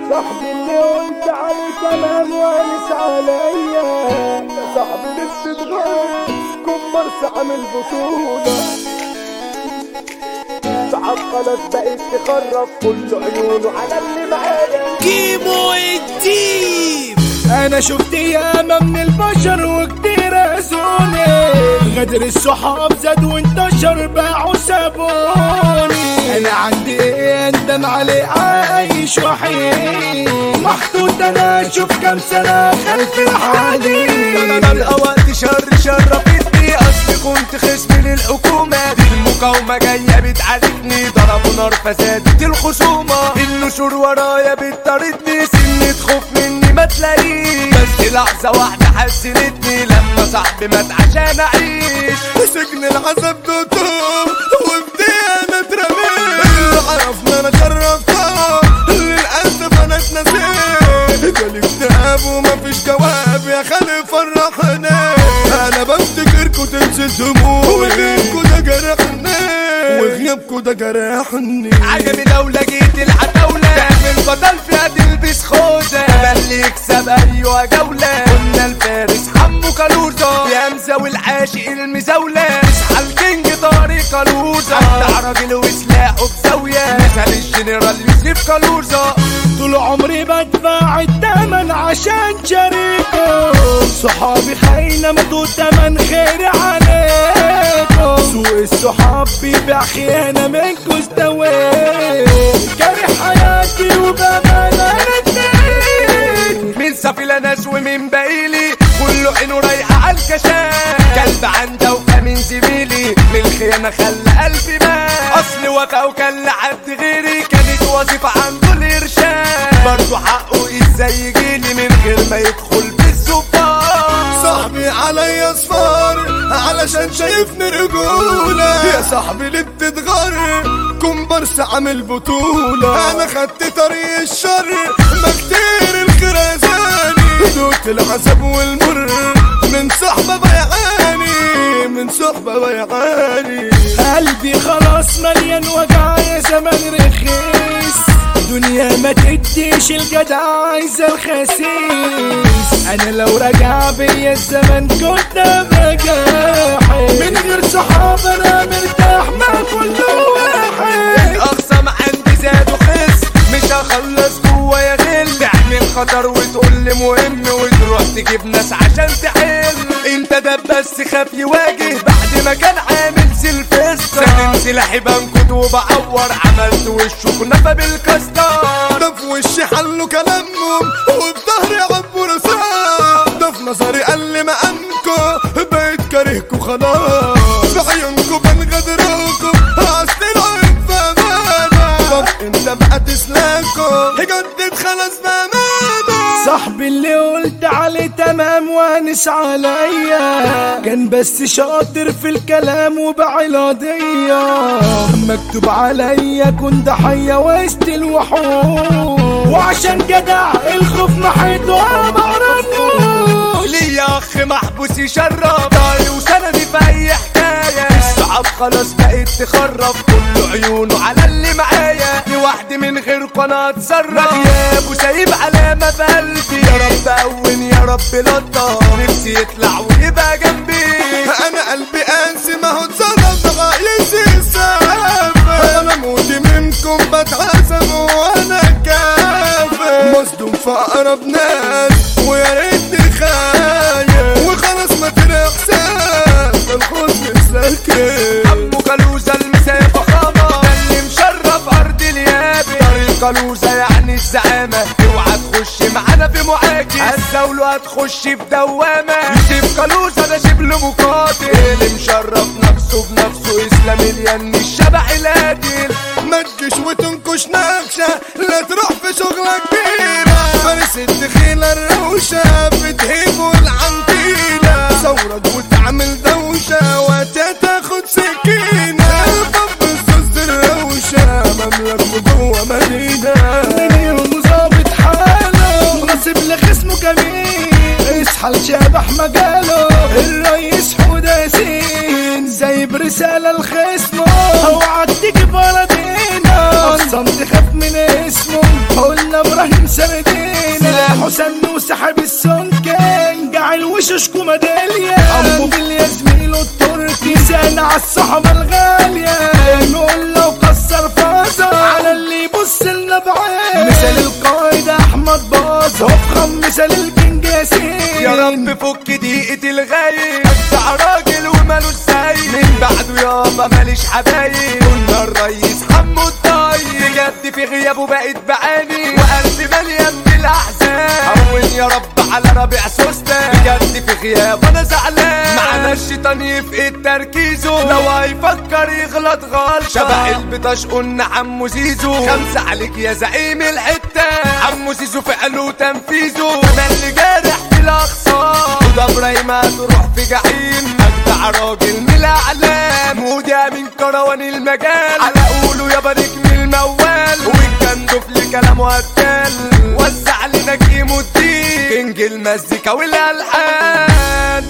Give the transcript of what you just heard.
صاحبي اللي قلت عليه تمام وانس عليا يا صاحبي اللي بتتغير كومبارس عامل بطولة صعب خلاص بقيت تخرف كل عيونه على اللي معايا كيمو الديب انا شفت ياما من البشر وكتير اذوني غدر الصحاب زاد وانتشر باعوا سابوني انا عندي ايه اندم عليه عايش وحيد محطوط انا اشوف كام سنه خلف الحديد ببقى وقت شر شرفتني اصلي كنت خصم للحكومة دي المقاومة جاية بتعالجني ضربوا نار فزادت الخصومة النشور ورايا بتطاردني سنة خوف مني ما تلاقيش بس لحظة واحدة حسنتني لما صاحبي مات عشان اعيش سجن العذاب دوتهم وفي انا اترميت اللي عرفنا انا شرفتها للاسف انا اتنسيت جالي اكتئاب ومفيش جواب يا خالي فرحني انا بفتكركوا تنسى دموعي وغيابكوا ده جرحني وغيابكوا ده جرحني عجبي لو لقيت العتاولة تعمل بدل فيها تلبس خوذة بل يكسب أيوة جولة قلنا الفارس حمو كالوزة يا مزاوي العاشق المزاولة اصحى الكينج طارق كالوزة بتاع راجل وسلاحه بزاوية مثل الجنرال يوسف كالوزة طول عمري بدفع التمن عشان شريكه صحابي خاينة مدوا تمن خير عليكم سوق الصحاب بيبيع خيانة منكم استويت كاره حياتي وبأمانة رديت من سفيلة ناس ومن باقيلي كله عينه رايحة على الكشاف كلب عنده وفا من زميلي من الخيانة خلى قلبي مات اصل وفا وكان لحد غيري كانت وظيفة عنده الارشاد برضه حقه ازاي يجيلي من غير ما يدخل بالزبار صاحبي عليا صفار علشان شايفني رجولة يا صاحبي اللي بتتغر كومبارس عامل بطولة انا خدت طريق الشر ما كتير الخرزاني دوت العذاب والمر من صحبة بيعاني من صحبة بيعاني قلبي خلاص مليان وجع يا زمان رخيص دنيا ما تديش الجدع عايزة الخسيس انا لو رجع بيا الزمن كنت ابقى جاحد من غير صحاب انا مرتاح مع كل واحد الاخصم عندي زاد وخس مش هخلص جوايا غل تعمل خطر وتقول لي مهم وتروح تجيب ناس عشان تحل انت ده بس خاف يواجه بعد ما كان عامل سلفستر سلم سلاحي بنكد وبعور عملت وشه كنافه بالكاستر ده في وشي حلوا كلامهم وفي ظهري عبوا رصاص ده في نظري قال لي مقامكو بقيت كارهكو خلاص في عيونكو بنغدركم اصل العين فمانا طب انت بقى تسلاكو جدد خلاص بامانه صاحبي اللي قلت عليه تمام وانس عليا كان بس شاطر في الكلام وبعلاضية مكتوب عليا كن ضحية وسط الوحوش وعشان جدع الخوف محيط وما ليا اخ محبوس يشرب طاري وسندي في اي حكايه الصعب خلاص بقيت تخرب كل عيونه على اللي معايا لوحدي من غيركم انا اتصرف غياب وسايب علامه في قلبي يا رب قوم يا رب لطف نفسي يطلع ويبقى جنبي انا قلبي قاسي ما هو اتصرف عايز السبب انا موتي منكم بتعزم وانا كافر مصدوم في اقرب ناس ويا ريتني خايف وخلاص ما ترى احساس الحزن ساكت عمو كالوزة المسافة خامة ده اللي مشرف أرض اليابس طريق كالوزة يعني الزعامة اوعى تخش معانا في معاكس الدولة هتخش في دوامة يوسف كالوزة ده شبل مقاتل اللي مشرف نفسه بنفسه اسلام الين الشبح القاتل ما تجيش وتنكش نكشة لا تروح في شغلة كبيرة فارس الدخيلة الروشة بتهيب والعنتيلة ثورك وتعمل دوشة وتاخد سكينة الباب الزوز الروشة مملك جوه مدينة من يوم ظابط حاله مناسب لخصمه جميل اصحى لشبح مجاله الرئيس حداسين زي برسالة لخصمه اوعى تيجي بلدينا صمت خاف من اسمه قلنا ابراهيم سردين سلاحه سن وسحب السنكين جعل وشوشكو ميدالية أمه بالياسمينه التركي سان على الصحبة الغالية نقول لو كسر فازة على اللي يبص لنا بعين مثال القائد أحمد باظ وفخم مثال الكينج ياسين يا رب فك ضيقة الغايب ابدع راجل ومالوش زي من بعده ياما ماليش حبايب كنا الريس حمو الطيب بجد في غيابه بقيت بعاني وقلبي مليان بالاحزان هون يا رب على ربيع سوسته بجد في غيابه انا زعلان معنا الشيطان يفقد تركيزه لو هيفكر يغلط غلطه شبه البطاش قلنا عمو زيزو خمسة عليك يا زعيم الحتة عمو زيزو فعله وتنفيذه تملي جارح في الاخصام وده ابراهيم هتروح في جحيم اجدع راجل من الاعلام وده من كروان المجال على قوله يا بارك من الموال وان كان دفل كلامه هتال وزع لنا كيمو الدين كينج المزيكا والالحان